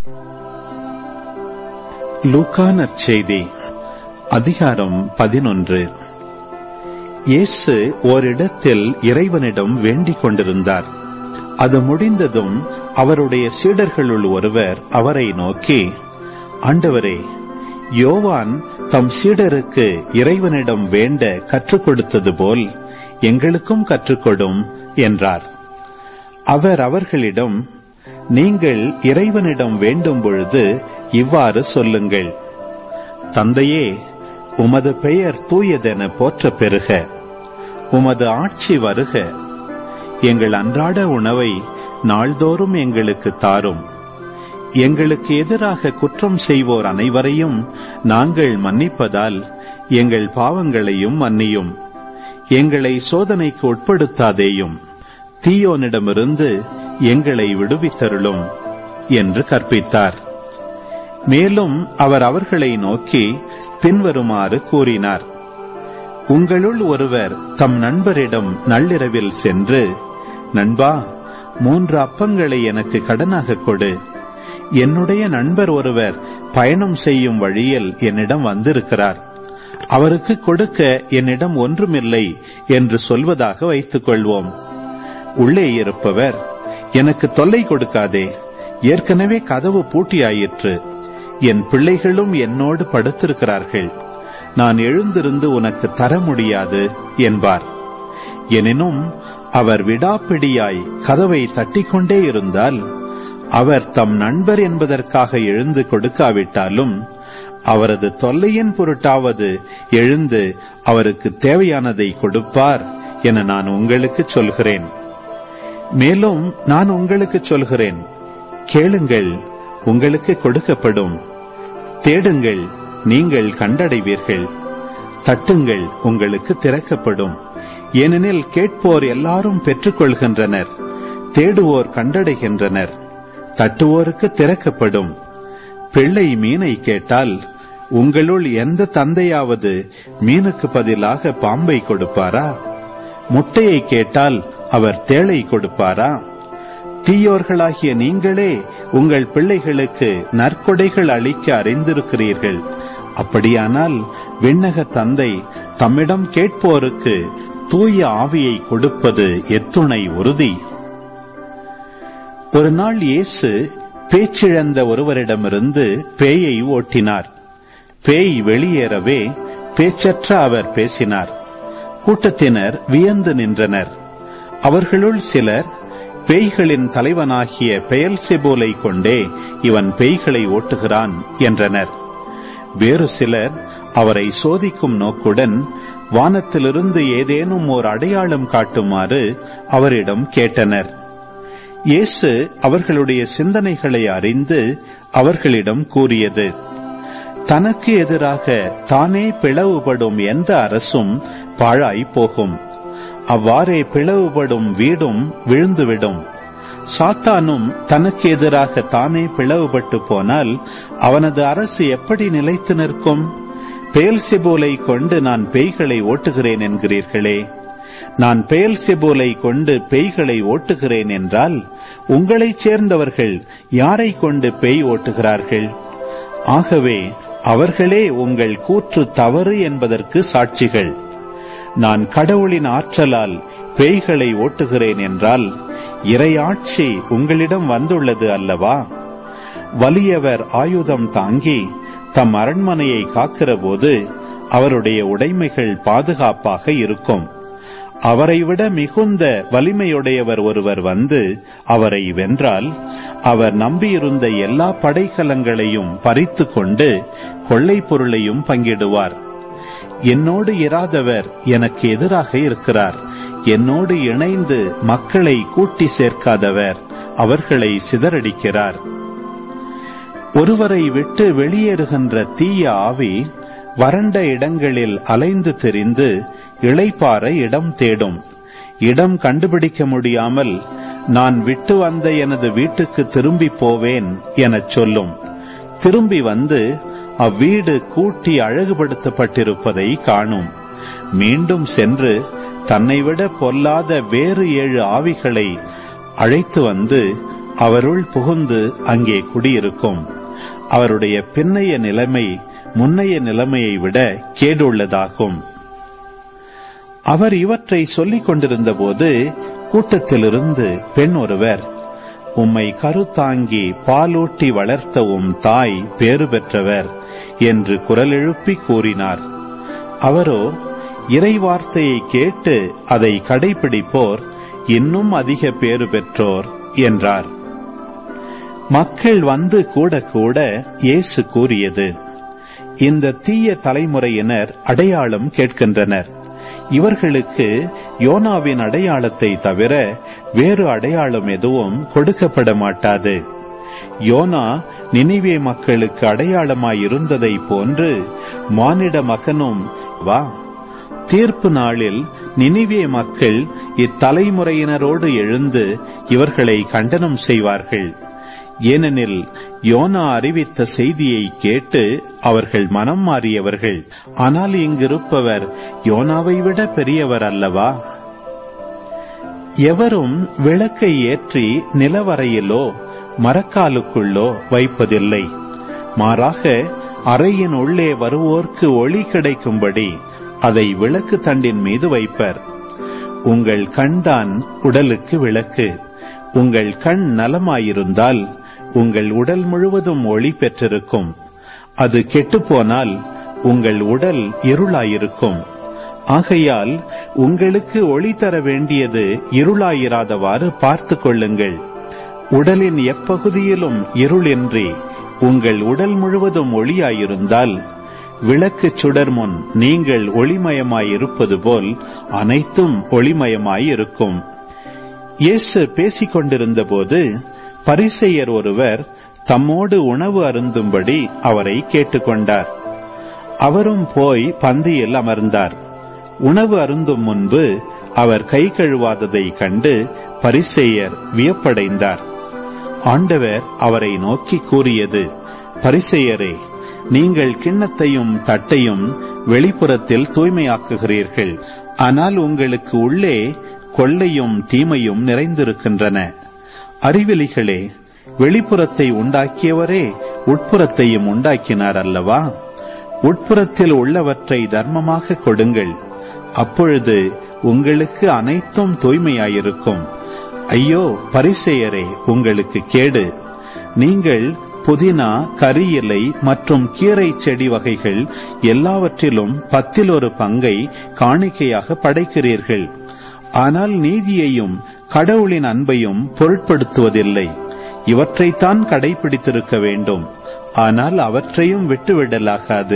லூக்கா நற்செய்தி அதிகாரம் பதினொன்று இயேசு ஓரிடத்தில் இறைவனிடம் வேண்டிக் கொண்டிருந்தார் அது முடிந்ததும் அவருடைய சீடர்களுள் ஒருவர் அவரை நோக்கி ஆண்டவரே யோவான் தம் சீடருக்கு இறைவனிடம் வேண்ட கற்றுக் கொடுத்தது போல் எங்களுக்கும் கற்றுக்கொடும் என்றார் அவர் அவர்களிடம் நீங்கள் இறைவனிடம் வேண்டும் பொழுது இவ்வாறு சொல்லுங்கள் தந்தையே உமது பெயர் தூயதென போற்ற பெறுக உமது ஆட்சி வருக எங்கள் அன்றாட உணவை நாள்தோறும் எங்களுக்கு தாரும் எங்களுக்கு எதிராக குற்றம் செய்வோர் அனைவரையும் நாங்கள் மன்னிப்பதால் எங்கள் பாவங்களையும் மன்னியும் எங்களை சோதனைக்கு உட்படுத்தாதேயும் தீயோனிடமிருந்து எங்களை விடுவித்தருளும் என்று கற்பித்தார் மேலும் அவர் அவர்களை நோக்கி பின்வருமாறு கூறினார் உங்களுள் ஒருவர் தம் நண்பரிடம் நள்ளிரவில் சென்று நண்பா மூன்று அப்பங்களை எனக்கு கடனாக கொடு என்னுடைய நண்பர் ஒருவர் பயணம் செய்யும் வழியில் என்னிடம் வந்திருக்கிறார் அவருக்கு கொடுக்க என்னிடம் ஒன்றுமில்லை என்று சொல்வதாக வைத்துக் கொள்வோம் உள்ளே இருப்பவர் எனக்கு தொல்லை கொடுக்காதே ஏற்கனவே கதவு பூட்டியாயிற்று என் பிள்ளைகளும் என்னோடு படுத்திருக்கிறார்கள் நான் எழுந்திருந்து உனக்கு தர முடியாது என்பார் எனினும் அவர் விடாப்பிடியாய் கதவை தட்டிக்கொண்டே இருந்தால் அவர் தம் நண்பர் என்பதற்காக எழுந்து கொடுக்காவிட்டாலும் அவரது தொல்லையின் பொருட்டாவது எழுந்து அவருக்கு தேவையானதை கொடுப்பார் என நான் உங்களுக்கு சொல்கிறேன் மேலும் நான் உங்களுக்கு சொல்கிறேன் கேளுங்கள் உங்களுக்கு கொடுக்கப்படும் தேடுங்கள் நீங்கள் கண்டடைவீர்கள் தட்டுங்கள் உங்களுக்கு திறக்கப்படும் ஏனெனில் கேட்போர் எல்லாரும் பெற்றுக்கொள்கின்றனர் தேடுவோர் கண்டடைகின்றனர் தட்டுவோருக்கு திறக்கப்படும் பிள்ளை மீனை கேட்டால் உங்களுள் எந்த தந்தையாவது மீனுக்கு பதிலாக பாம்பை கொடுப்பாரா முட்டையை கேட்டால் அவர் தேளை கொடுப்பாரா தீயோர்களாகிய நீங்களே உங்கள் பிள்ளைகளுக்கு நற்கொடைகள் அளிக்க அறிந்திருக்கிறீர்கள் அப்படியானால் விண்ணக தந்தை தம்மிடம் கேட்போருக்கு தூய ஆவியை கொடுப்பது எத்துணை உறுதி ஒரு நாள் இயேசு பேச்சிழந்த ஒருவரிடமிருந்து பேயை ஓட்டினார் பேய் வெளியேறவே பேச்சற்ற அவர் பேசினார் கூட்டத்தினர் வியந்து நின்றனர் அவர்களுள் சிலர் பேய்களின் தலைவனாகிய பெயல் செபோலை கொண்டே இவன் பேய்களை ஓட்டுகிறான் என்றனர் வேறு சிலர் அவரை சோதிக்கும் நோக்குடன் வானத்திலிருந்து ஏதேனும் ஓர் அடையாளம் காட்டுமாறு அவரிடம் கேட்டனர் இயேசு அவர்களுடைய சிந்தனைகளை அறிந்து அவர்களிடம் கூறியது தனக்கு எதிராக தானே பிளவுபடும் எந்த அரசும் பாழாய் போகும் அவ்வாறே பிளவுபடும் வீடும் விழுந்துவிடும் சாத்தானும் தனக்கு எதிராக தானே பிளவுபட்டு போனால் அவனது அரசு எப்படி நிலைத்து நிற்கும் பெயல் செபோலை கொண்டு நான் பேய்களை ஓட்டுகிறேன் என்கிறீர்களே நான் பெயல் செபோலை கொண்டு பேய்களை ஓட்டுகிறேன் என்றால் உங்களைச் சேர்ந்தவர்கள் யாரை கொண்டு பேய் ஓட்டுகிறார்கள் ஆகவே அவர்களே உங்கள் கூற்று தவறு என்பதற்கு சாட்சிகள் நான் கடவுளின் ஆற்றலால் பேய்களை ஓட்டுகிறேன் என்றால் இறையாட்சி உங்களிடம் வந்துள்ளது அல்லவா வலியவர் ஆயுதம் தாங்கி தம் அரண்மனையை காக்கிற போது அவருடைய உடைமைகள் பாதுகாப்பாக இருக்கும் அவரை விட மிகுந்த வலிமையுடையவர் ஒருவர் வந்து அவரை வென்றால் அவர் நம்பியிருந்த எல்லா படைக்கலங்களையும் பறித்து கொண்டு கொள்ளை பொருளையும் பங்கிடுவார் என்னோடு இராதவர் எனக்கு எதிராக இருக்கிறார் என்னோடு இணைந்து மக்களை கூட்டி சேர்க்காதவர் அவர்களை சிதறடிக்கிறார் ஒருவரை விட்டு வெளியேறுகின்ற தீய ஆவி வறண்ட இடங்களில் அலைந்து திரிந்து இளைப்பாற இடம் தேடும் இடம் கண்டுபிடிக்க முடியாமல் நான் விட்டு வந்த எனது வீட்டுக்கு திரும்பி போவேன் எனச் சொல்லும் திரும்பி வந்து அவ்வீடு கூட்டி அழகுபடுத்தப்பட்டிருப்பதை காணும் மீண்டும் சென்று தன்னை விட பொல்லாத வேறு ஏழு ஆவிகளை அழைத்து வந்து அவருள் புகுந்து அங்கே குடியிருக்கும் அவருடைய பின்னைய நிலைமை முன்னைய நிலைமையை விட கேடுள்ளதாகும் அவர் இவற்றை சொல்லிக் கொண்டிருந்தபோது கூட்டத்திலிருந்து பெண் ஒருவர் உம்மை கருத்தாங்கி பாலூட்டி வளர்த்த உம் தாய் பேறு பெற்றவர் என்று குரல் எழுப்பி கூறினார் அவரோ இறைவார்த்தையை கேட்டு அதை கடைபிடிப்போர் இன்னும் அதிக பேறு பெற்றோர் என்றார் மக்கள் வந்து கூட கூட இயேசு கூறியது இந்த தீய தலைமுறையினர் அடையாளம் கேட்கின்றனர் இவர்களுக்கு யோனாவின் அடையாளத்தை தவிர வேறு அடையாளம் எதுவும் கொடுக்கப்பட மாட்டாது யோனா நினிவே மக்களுக்கு அடையாளமாயிருந்ததை போன்று மானிட மகனும் வா தீர்ப்பு நாளில் நினிவே மக்கள் இத்தலைமுறையினரோடு எழுந்து இவர்களை கண்டனம் செய்வார்கள் ஏனெனில் யோனா அறிவித்த செய்தியை கேட்டு அவர்கள் மனம் மாறியவர்கள் ஆனால் இங்கிருப்பவர் யோனாவை விட பெரியவர் அல்லவா எவரும் விளக்கை ஏற்றி நிலவரையிலோ மரக்காலுக்குள்ளோ வைப்பதில்லை மாறாக அறையின் உள்ளே வருவோர்க்கு ஒளி கிடைக்கும்படி அதை விளக்கு தண்டின் மீது வைப்பர் உங்கள் கண்தான் உடலுக்கு விளக்கு உங்கள் கண் நலமாயிருந்தால் உங்கள் உடல் முழுவதும் ஒளி பெற்றிருக்கும் அது கெட்டுப்போனால் உங்கள் உடல் இருளாயிருக்கும் ஆகையால் உங்களுக்கு ஒளி தர வேண்டியது இருளாயிராதவாறு பார்த்து கொள்ளுங்கள் உடலின் எப்பகுதியிலும் இருளின்றி உங்கள் உடல் முழுவதும் ஒளியாயிருந்தால் விளக்கு சுடர் முன் நீங்கள் ஒளிமயமாயிருப்பது போல் அனைத்தும் ஒளிமயமாயிருக்கும் இயேசு பேசிக் கொண்டிருந்தபோது பரிசெயர் ஒருவர் தம்மோடு உணவு அருந்தும்படி அவரை கேட்டுக்கொண்டார் அவரும் போய் பந்தியில் அமர்ந்தார் உணவு அருந்தும் முன்பு அவர் கை கழுவாததை கண்டு பரிசேயர் வியப்படைந்தார் ஆண்டவர் அவரை நோக்கி கூறியது பரிசெயரே நீங்கள் கிண்ணத்தையும் தட்டையும் வெளிப்புறத்தில் தூய்மையாக்குகிறீர்கள் ஆனால் உங்களுக்கு உள்ளே கொள்ளையும் தீமையும் நிறைந்திருக்கின்றன அறிவிலிகளே வெளிப்புறத்தை உண்டாக்கியவரே உட்புறத்தையும் உண்டாக்கினார் அல்லவா உட்புறத்தில் உள்ளவற்றை தர்மமாக கொடுங்கள் அப்பொழுது உங்களுக்கு அனைத்தும் தூய்மையாயிருக்கும் ஐயோ பரிசெயரே உங்களுக்கு கேடு நீங்கள் புதினா கரி இலை மற்றும் கீரை செடி வகைகள் எல்லாவற்றிலும் பத்தில் ஒரு பங்கை காணிக்கையாக படைக்கிறீர்கள் ஆனால் நீதியையும் கடவுளின் அன்பையும் பொருட்படுத்துவதில்லை இவற்றைத்தான் கடைபிடித்திருக்க வேண்டும் ஆனால் அவற்றையும் விட்டுவிடலாகாது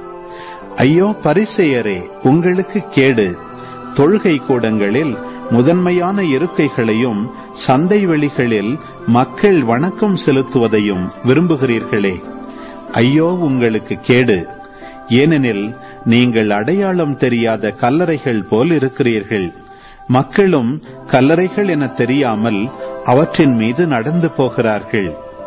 ஐயோ பரிசெயரே உங்களுக்கு கேடு தொழுகை கூடங்களில் முதன்மையான இருக்கைகளையும் சந்தை வெளிகளில் மக்கள் வணக்கம் செலுத்துவதையும் விரும்புகிறீர்களே ஐயோ உங்களுக்கு கேடு ஏனெனில் நீங்கள் அடையாளம் தெரியாத கல்லறைகள் போல் இருக்கிறீர்கள் மக்களும் கல்லறைகள் என தெரியாமல் அவற்றின் மீது நடந்து போகிறார்கள்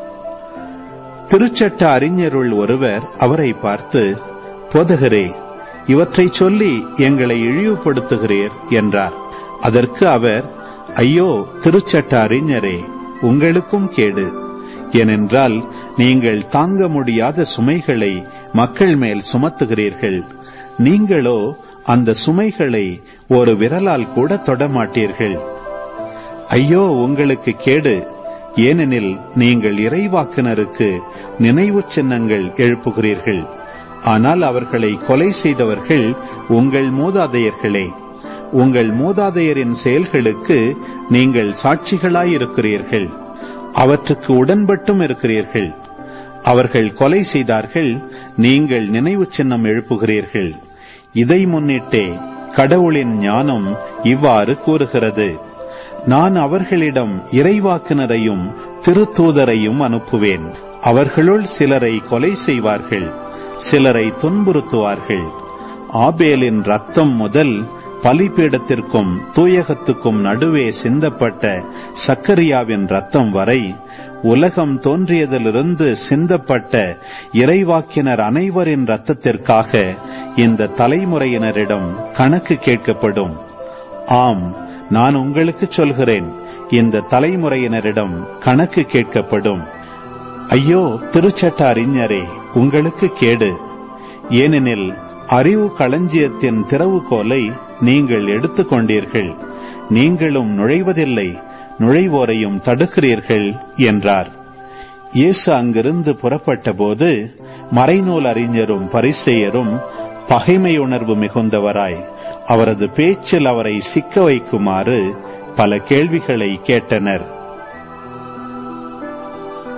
திருச்சட்ட அறிஞருள் ஒருவர் அவரை பார்த்து போதகரே இவற்றை சொல்லி எங்களை இழிவுபடுத்துகிறீர் என்றார் அதற்கு அவர் ஐயோ திருச்சட்ட அறிஞரே உங்களுக்கும் கேடு ஏனென்றால் நீங்கள் தாங்க முடியாத சுமைகளை மக்கள் மேல் சுமத்துகிறீர்கள் நீங்களோ அந்த சுமைகளை ஒரு விரலால் கூட தொடமாட்டீர்கள் ஐயோ உங்களுக்கு கேடு ஏனெனில் நீங்கள் இறைவாக்கினருக்கு நினைவு சின்னங்கள் எழுப்புகிறீர்கள் ஆனால் அவர்களை கொலை செய்தவர்கள் உங்கள் மூதாதையர்களே உங்கள் மூதாதையரின் செயல்களுக்கு நீங்கள் சாட்சிகளாயிருக்கிறீர்கள் அவற்றுக்கு உடன்பட்டும் இருக்கிறீர்கள் அவர்கள் கொலை செய்தார்கள் நீங்கள் நினைவு சின்னம் எழுப்புகிறீர்கள் இதை முன்னிட்டே கடவுளின் ஞானம் இவ்வாறு கூறுகிறது நான் அவர்களிடம் இறைவாக்கினரையும் திருத்தூதரையும் அனுப்புவேன் அவர்களுள் சிலரை கொலை செய்வார்கள் சிலரை துன்புறுத்துவார்கள் ஆபேலின் ரத்தம் முதல் பலிபீடத்திற்கும் தூயகத்துக்கும் நடுவே சிந்தப்பட்ட சக்கரியாவின் ரத்தம் வரை உலகம் தோன்றியதிலிருந்து சிந்தப்பட்ட இறைவாக்கினர் அனைவரின் ரத்தத்திற்காக இந்த தலைமுறையினரிடம் கணக்கு கேட்கப்படும் ஆம் நான் உங்களுக்கு சொல்கிறேன் இந்த தலைமுறையினரிடம் கணக்கு கேட்கப்படும் ஐயோ திருச்சட்ட அறிஞரே உங்களுக்கு கேடு ஏனெனில் அறிவு களஞ்சியத்தின் திறவுகோலை நீங்கள் எடுத்துக்கொண்டீர்கள் நீங்களும் நுழைவதில்லை நுழைவோரையும் தடுக்கிறீர்கள் என்றார் இயேசு அங்கிருந்து புறப்பட்டபோது மறைநூல் அறிஞரும் பரிசெயரும் பகைமையுணர்வு மிகுந்தவராய் அவரது பேச்சில் அவரை சிக்க வைக்குமாறு பல கேள்விகளை கேட்டனர்